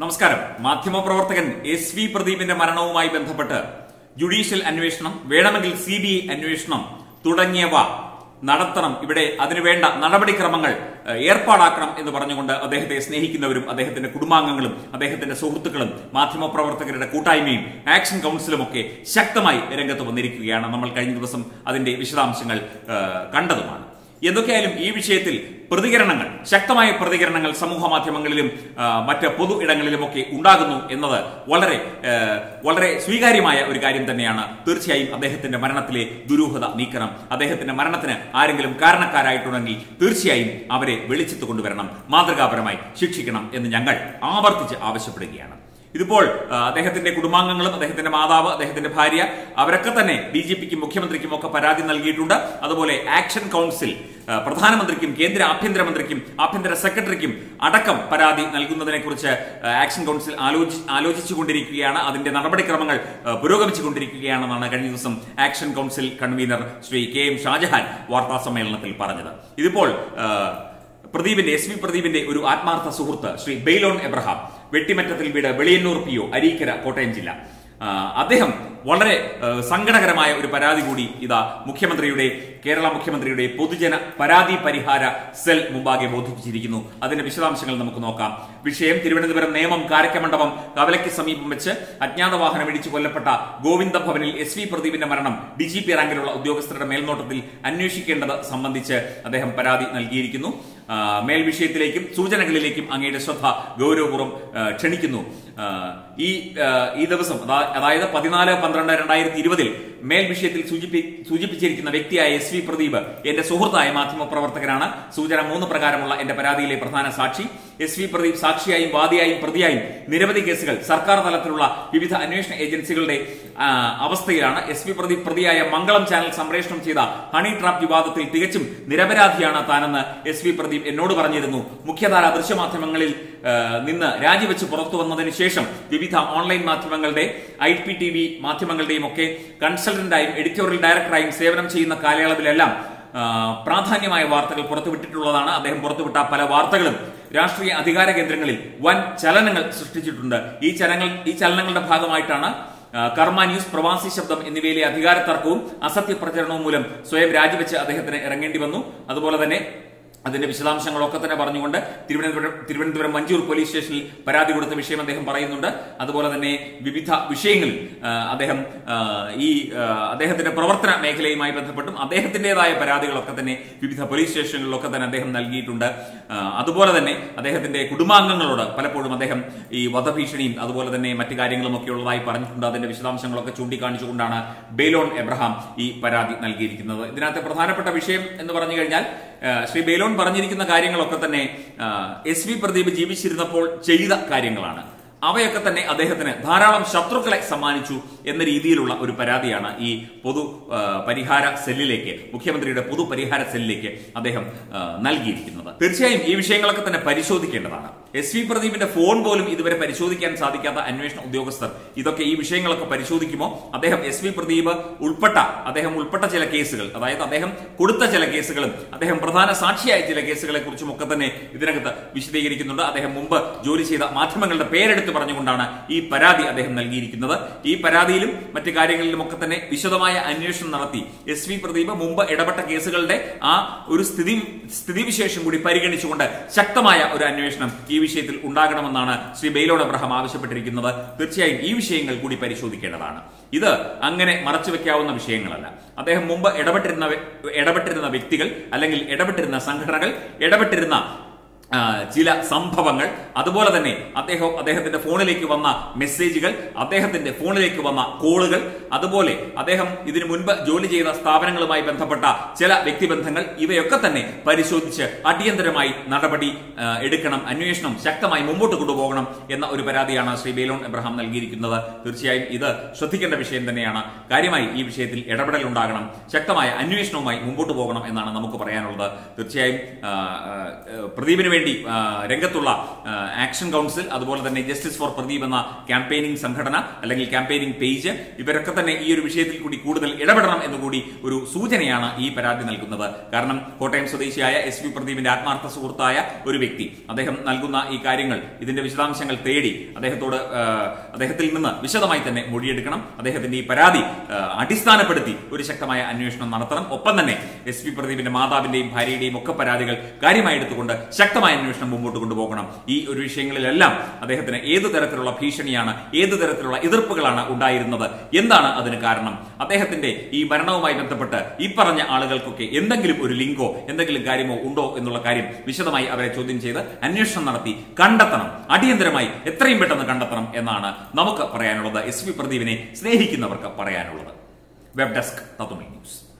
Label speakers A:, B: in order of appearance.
A: നമസ്കാരം മാധ്യമപ്രവർത്തകൻ S V പ്രദീപിന്റെ മരണവുമായി ബന്ധപ്പെട്ട് ജുഡീഷ്യൽ അന്വേഷണം വേണമെങ്കിൽ സി ബി ഐ അന്വേഷണം തുടങ്ങിയവ നടത്തണം ഇവിടെ അതിനുവേണ്ട നടപടിക്രമങ്ങൾ ഏഹ്, ഏർപ്പാടാക്കണം എന്ന് പറഞ്ഞുകൊണ്ട് അദ്ദേഹത്തെ സ്നേഹിക്കുന്നവരും അദ്ദേഹത്തിന്റെ കുടുംബാംഗങ്ങളും അദ്ദേഹത്തിന്റെ സുഹൃത്തുക്കളും മാധ്യമപ്രവർത്തകരുടെ കൂട്ടായ്മയും ആക്ഷൻ കൗൺസിലും ഒക്കെ ശക്തമായി രംഗത്ത് വന്നിരിക്കുകയാണ് നമ്മൾ കഴിഞ്ഞ ദിവസം അതിന്റെ വിശദാംശങ്ങൾ ഏഹ്, കണ്ടതുമാണ് എന്തൊക്കെയായാലും ഈ വിഷയത്തിൽ പ്രതികരണങ്ങൾ ശക്തമായ പ്രതികരണങ്ങൾ സമൂഹ മാധ്യമങ്ങളിലും ആ, മറ്റ് പൊതു ഇടങ്ങളിലുമൊക്കെ ഉണ്ടാകുന്നു എന്നത് വളരെ ആ, വളരെ സ്വീകാര്യമായ ഒരു കാര്യം തന്നെയാണ് തീർച്ചയായും അദ്ദേഹത്തിന്റെ മരണത്തിലെ ദുരൂഹത നീക്കണം അദ്ദേഹത്തിന്റെ മരണത്തിന് ആരെങ്കിലും കാരണക്കാരായിട്ടുണ്ടെങ്കിൽ തീർച്ചയായും അവരെ വെളിച്ചത്ത് കൊണ്ടുവരണം മാതൃകാപരമായി ശിക്ഷിക്കണം എന്ന് ഞങ്ങൾ ആവർത്തിച്ച് ആവശ്യപ്പെടുകയാണ് ഇതിപ്പോൾ ആ, അദ്ദേഹത്തിന്റെ കുടുംബാംഗങ്ങളും അദ്ദേഹത്തിന്റെ മാതാവ് അദ്ദേഹത്തിന്റെ ഭാര്യ അവരൊക്കെ തന്നെ ഡി ജി പിക്കും മുഖ്യമന്ത്രിക്കും ഒക്കെ പരാതി നൽകിയിട്ടുണ്ട് അതുപോലെ ആക്ഷൻ കൗൺസിൽ ആ, പ്രധാനമന്ത്രിക്കും കേന്ദ്ര ആഭ്യന്തരമന്ത്രിക്കും ആഭ്യന്തര സെക്രട്ടറിക്കും അടക്കം പരാതി നൽകുന്നതിനെ കുറിച്ച് ആക്ഷൻ കൗൺസിൽ ആലോചി ആലോചിച്ചുകൊണ്ടിരിക്കുകയാണ് അതിന്റെ നടപടിക്രമങ്ങൾ ആ, പുരോഗമിച്ചുകൊണ്ടിരിക്കുകയാണെന്നാണ് കഴിഞ്ഞ ദിവസം action council convener Shri K M Shajahan വാർത്താ സമ്മേളനത്തിൽ പറഞ്ഞത് ഇതിപ്പോൾ ആ, പ്രദീപിന്റെ എസ് വി പ്രദീപിന്റെ ഒരു ആത്മാർത്ഥ സുഹൃത്ത് ശ്രീ ബെയ്ലോൺ എബ്രഹാം വെട്ടിമറ്റത്തിൽ വീട് വെളിയന്നൂർ പി ഒ അരീക്കര കോട്ടയം ജില്ല ആ, അദ്ദേഹം വളരെ ആ, സങ്കടകരമായ ഒരു പരാതി കൂടി ഇതാ മുഖ്യമന്ത്രിയുടെ കേരള മുഖ്യമന്ത്രിയുടെ പൊതുജന പരാതി പരിഹാര സെൽ മുമ്പാകെ ബോധിപ്പിച്ചിരിക്കുന്നു അതിന്റെ വിശദാംശങ്ങൾ നമുക്ക് നോക്കാം വിഷയം തിരുവനന്തപുരം നേമം കാരക്കമണ്ഡപം കവലയ്ക്ക് സമീപം വെച്ച് അജ്ഞാത വാഹനം ഇടിച്ചു കൊല്ലപ്പെട്ട ഗോവിന്ദ ഭവനിൽ എസ് വി പ്രദീപിന്റെ മരണം ഡി ജി പി റാങ്കിലുള്ള ഉദ്യോഗസ്ഥരുടെ മേൽനോട്ടത്തിൽ അന്വേഷിക്കേണ്ടത് സംബന്ധിച്ച് അദ്ദേഹം പരാതി നൽകിയിരിക്കുന്നു ആ, മേൽ വിഷയത്തിലേക്കും സൂചനകളിലേക്കും അങ്ങയുടെ ശ്രദ്ധ ഗൗരവപൂർവ്വം ആ, ക്ഷണിക്കുന്നു ആ, ഈ ആ, ഈ ദിവസം അതാ- അതായത് പതിനാല് പന്ത്രണ്ട് രണ്ടായിരത്തി ഇരുപതിൽ മേൽ വിഷയത്തിൽ സൂചിപ്പി സൂചിപ്പിച്ചിരിക്കുന്ന വ്യക്തിയായ എസ് വി പ്രദീപ് എന്റെ സുഹൃത്തായ മാധ്യമ പ്രവർത്തകനാണ് സൂചന മൂന്ന് പ്രകാരമുള്ള എന്റെ പരാതിയിലെ പ്രധാന സാക്ഷി എസ് വി പ്രദീപ് സാക്ഷിയായും വാദിയായും പ്രതിയായും നിരവധി കേസുകൾ സർക്കാർ തലത്തിലുള്ള വിവിധ അന്വേഷണ ഏജൻസികളുടെ ആ, അവസ്ഥയിലാണ് എസ് വി പ്രദീപ് പ്രതിയായ മംഗളം ചാനൽ സംപ്രേഷണം ചെയ്ത ഹണി ട്രാപ്പ് വിവാദത്തിൽ തികച്ചും നിരപരാധിയാണ് താനെന്ന് എസ് വി പ്രദീപ് എന്നോട് പറഞ്ഞിരുന്നു മുഖ്യധാര ദൃശ്യമാധ്യമങ്ങളിൽ ആ, നിന്ന് രാജിവെച്ച് പുറത്തു വന്നതിന് ശേഷം വിവിധ ഓൺലൈൻ മാധ്യമങ്ങളുടെ ഐ പി ടി വി മാധ്യമങ്ങളുടെയും ഒക്കെ കൺസൾട്ടന്റായും എഡിറ്റോറിയൽ ഡയറക്ടറായും സേവനം ചെയ്യുന്ന കാലയളവിലെല്ലാം ആ, പ്രാധാന്യമായ വാർത്തകൾ പുറത്തുവിട്ടിട്ടുള്ളതാണ് അദ്ദേഹം പുറത്തുവിട്ട പല വാർത്തകളും രാഷ്ട്രീയ അധികാര കേന്ദ്രങ്ങളിൽ വൻ ചലനങ്ങൾ സൃഷ്ടിച്ചിട്ടുണ്ട് ഈ ചലനങ്ങൾ ഈ ചലനങ്ങളുടെ ഭാഗമായിട്ടാണ് ആ, കർമ്മ ന്യൂസ് പ്രവാസി ശബ്ദം എന്നിവയിലെ അധികാര തർക്കവും അസത്യ പ്രചരണവും മൂലം സ്വയം രാജിവെച്ച് അദ്ദേഹത്തിന് ഇറങ്ങേണ്ടി വന്നു അതുപോലെ തന്നെ അതിന്റെ വിശദാംശങ്ങളൊക്കെ തന്നെ പറഞ്ഞുകൊണ്ട് തിരുവനന്തപുരം തിരുവനന്തപുരം മഞ്ചൂർ പോലീസ് സ്റ്റേഷനിൽ പരാതി കൊടുത്ത വിഷയം അദ്ദേഹം പറയുന്നുണ്ട് അതുപോലെ തന്നെ വിവിധ വിഷയങ്ങളിൽ ആ, അദ്ദേഹം ആ, ഈ ആ, അദ്ദേഹത്തിന്റെ പ്രവർത്തന മേഖലയുമായി ബന്ധപ്പെട്ടും അദ്ദേഹത്തിന്റേതായ പരാതികളൊക്കെ തന്നെ വിവിധ പോലീസ് സ്റ്റേഷനുകളിലൊക്കെ തന്നെ അദ്ദേഹം നൽകിയിട്ടുണ്ട് ആ, അതുപോലെ തന്നെ അദ്ദേഹത്തിന്റെ കുടുംബാംഗങ്ങളോട് പലപ്പോഴും അദ്ദേഹം ഈ വധഭീഷണിയും അതുപോലെ തന്നെ മറ്റു കാര്യങ്ങളും ഒക്കെ ഉള്ളതായി പറഞ്ഞിട്ടുണ്ട് അതിന്റെ വിശദാംശങ്ങളൊക്കെ ചൂണ്ടിക്കാണിച്ചുകൊണ്ടാണ് ബെയ്ലോൺ എബ്രഹാം ഈ പരാതി നൽകിയിരിക്കുന്നത് ഇതിനകത്ത് പ്രധാനപ്പെട്ട വിഷയം എന്ന് പറഞ്ഞു കഴിഞ്ഞാൽ ആ, ശ്രീ ബെയ്ലോൺ പറഞ്ഞിരിക്കുന്ന കാര്യങ്ങളൊക്കെ തന്നെ ആ, എസ് വി പ്രദീപ് ജീവിച്ചിരുന്നപ്പോൾ ചെയ്ത കാര്യങ്ങളാണ് അവയൊക്കെ തന്നെ അദ്ദേഹത്തിന് ധാരാളം ശത്രുക്കളെ സമ്മാനിച്ചു എന്ന രീതിയിലുള്ള ഒരു പരാതിയാണ് ഈ പൊതു ആ, പരിഹാര സെല്ലിലേക്ക് മുഖ്യമന്ത്രിയുടെ പൊതു പരിഹാര സെല്ലിലേക്ക് അദ്ദേഹം ആ, നൽകിയിരിക്കുന്നത് തീർച്ചയായും ഈ വിഷയങ്ങളൊക്കെ തന്നെ പരിശോധിക്കേണ്ടതാണ് എസ് വി പ്രദീപിന്റെ ഫോൺ പോലും ഇതുവരെ പരിശോധിക്കാൻ സാധിക്കാത്ത അന്വേഷണ ഉദ്യോഗസ്ഥർ ഇതൊക്കെ ഈ വിഷയങ്ങളൊക്കെ പരിശോധിക്കുമോ അദ്ദേഹം എസ് വി പ്രദീപ് ഉൾപ്പെട്ട അദ്ദേഹം ഉൾപ്പെട്ട ചില കേസുകൾ അതായത് അദ്ദേഹം കൊടുത്ത ചില കേസുകളും അദ്ദേഹം പ്രധാന സാക്ഷിയായ ചില കേസുകളെ കുറിച്ചും ഒക്കെ തന്നെ ഇതിനകത്ത് വിശദീകരിക്കുന്നുണ്ട് അദ്ദേഹം മുമ്പ് ജോലി ചെയ്ത മാധ്യമങ്ങളുടെ പേരെടുത്ത് പറഞ്ഞുകൊണ്ടാണ് ഈ പരാതി അദ്ദേഹം നൽകിയിരിക്കുന്നത് ഈ പരാതിയിലും മറ്റു കാര്യങ്ങളിലും ഒക്കെ തന്നെ വിശദമായ അന്വേഷണം നടത്തി എസ് വി പ്രദീപ് മുമ്പ് ഇടപെട്ട കേസുകളുടെ ആ ഒരു സ്ഥിതി സ്ഥിതിവിശേഷം കൂടി പരിഗണിച്ചുകൊണ്ട് ശക്തമായ ഒരു അന്വേഷണം ഈ വിഷയത്തിൽ ഉണ്ടാകണമെന്നാണ് ശ്രീ ബെയ്ലോൺ അബ്രഹാം ആവശ്യപ്പെട്ടിരിക്കുന്നത് തീർച്ചയായും ഈ വിഷയങ്ങൾ കൂടി പരിശോധിക്കേണ്ടതാണ് ഇത് അങ്ങനെ മറച്ചുവെക്കാവുന്ന വിഷയങ്ങളല്ല അദ്ദേഹം മുമ്പ് ഇടപെട്ടിരുന്ന വ്യ- ഇടപെട്ടിരുന്ന വ്യക്തികൾ അല്ലെങ്കിൽ ഇടപെട്ടിരുന്ന സംഘടനകൾ ഇടപെട്ടിരുന്ന ആ, ചില സംഭവങ്ങൾ അതുപോലെ തന്നെ അദ്ദേഹം അദ്ദേഹത്തിന്റെ ഫോണിലേക്ക് വന്ന മെസ്സേജുകൾ അദ്ദേഹത്തിന്റെ ഫോണിലേക്ക് വന്ന കോളുകൾ അതുപോലെ അദ്ദേഹം ഇതിനു മുൻപ് ജോലി ചെയ്ത സ്ഥാപനങ്ങളുമായി ബന്ധപ്പെട്ട ചില വ്യക്തിബന്ധങ്ങൾ ഇവയൊക്കെ തന്നെ പരിശോധിച്ച് അടിയന്തരമായി നടപടി ആ, എടുക്കണം അന്വേഷണം ശക്തമായി മുമ്പോട്ട് കൊണ്ടുപോകണം എന്ന ഒരു പരാതിയാണ് ശ്രീ ബേലോൺ എബ്രഹാം നൽകിയിരിക്കുന്നത് തീർച്ചയായും ഇത് ശ്രദ്ധിക്കേണ്ട വിഷയം തന്നെയാണ് കാര്യമായി ഈ വിഷയത്തിൽ ഇടപെടൽ ഉണ്ടാകണം ശക്തമായ അന്വേഷണവുമായി മുമ്പോട്ട് പോകണം എന്നാണ് നമുക്ക് പറയാനുള്ളത് തീർച്ചയായും ആ, ആ, പ്രദീപിന് വേണ്ടി ഇതിനുവേണ്ടി ആ, രംഗത്തുള്ള ആ, ആക്ഷൻ കൗൺസിൽ അതുപോലെ തന്നെ ജസ്റ്റിസ് ഫോർ പ്രദീപ് എന്ന ക്യാമ്പയിനിങ് സംഘടന അല്ലെങ്കിൽ ക്യാമ്പയിനിങ് പേജ് ഇവരൊക്കെ തന്നെ ഈ ഒരു വിഷയത്തിൽ കൂടി കൂടുതൽ ഇടപെടണം എന്നുകൂടി ഒരു സൂചനയാണ് ഈ പരാതി നൽകുന്നത് കാരണം കോട്ടയം സ്വദേശിയായ എസ് വി പ്രദീപിന്റെ ആത്മാർത്ഥ സുഹൃത്തായ ഒരു വ്യക്തി അദ്ദേഹം നൽകുന്ന ഈ കാര്യങ്ങൾ ഇതിന്റെ വിശദാംശങ്ങൾ തേടി അദ്ദേഹത്തോട് ആ, അദ്ദേഹത്തിൽ നിന്ന് വിശദമായി തന്നെ മൊഴിയെടുക്കണം അദ്ദേഹത്തിന്റെ ഈ പരാതി ആ, അടിസ്ഥാനപ്പെടുത്തി ഒരു ശക്തമായ അന്വേഷണം നടത്തണം ഒപ്പം തന്നെ എസ് പി പ്രദീപിന്റെ മാതാവിന്റെയും ഭാര്യയുടെയും ഒക്കെ പരാതികൾ കാര്യമായി എടുത്തുകൊണ്ട് ശക്തമായ അന്വേഷണം മുമ്പോട്ട് കൊണ്ടുപോകണം ഈ ഒരു വിഷയങ്ങളിലെല്ലാം അദ്ദേഹത്തിന് ഏത് തരത്തിലുള്ള ഭീഷണിയാണ് ഏത് തരത്തിലുള്ള എതിർപ്പുകളാണ് ഉണ്ടായിരുന്നത് എന്താണ് അതിന് കാരണം അദ്ദേഹത്തിന്റെ ഈ മരണവുമായി ബന്ധപ്പെട്ട് ഈ പറഞ്ഞ ആളുകൾക്കൊക്കെ എന്തെങ്കിലും ഒരു ലിങ്കോ എന്തെങ്കിലും കാര്യമോ ഉണ്ടോ എന്നുള്ള കാര്യം വിശദമായി അവരെ ചോദ്യം ചെയ്ത് അന്വേഷണം നടത്തി കണ്ടെത്തണം അടിയന്തരമായി എത്രയും പെട്ടെന്ന് കണ്ടെത്തണം എന്നാണ് നമുക്ക് പറയാനുള്ളത് എസ് പി പ്രദീപിനെ സ്നേഹിക്കുന്നവർക്ക് പറയാനുള്ളത് വെബ് ഡെസ്ക് തത്വമി ന്യൂസ്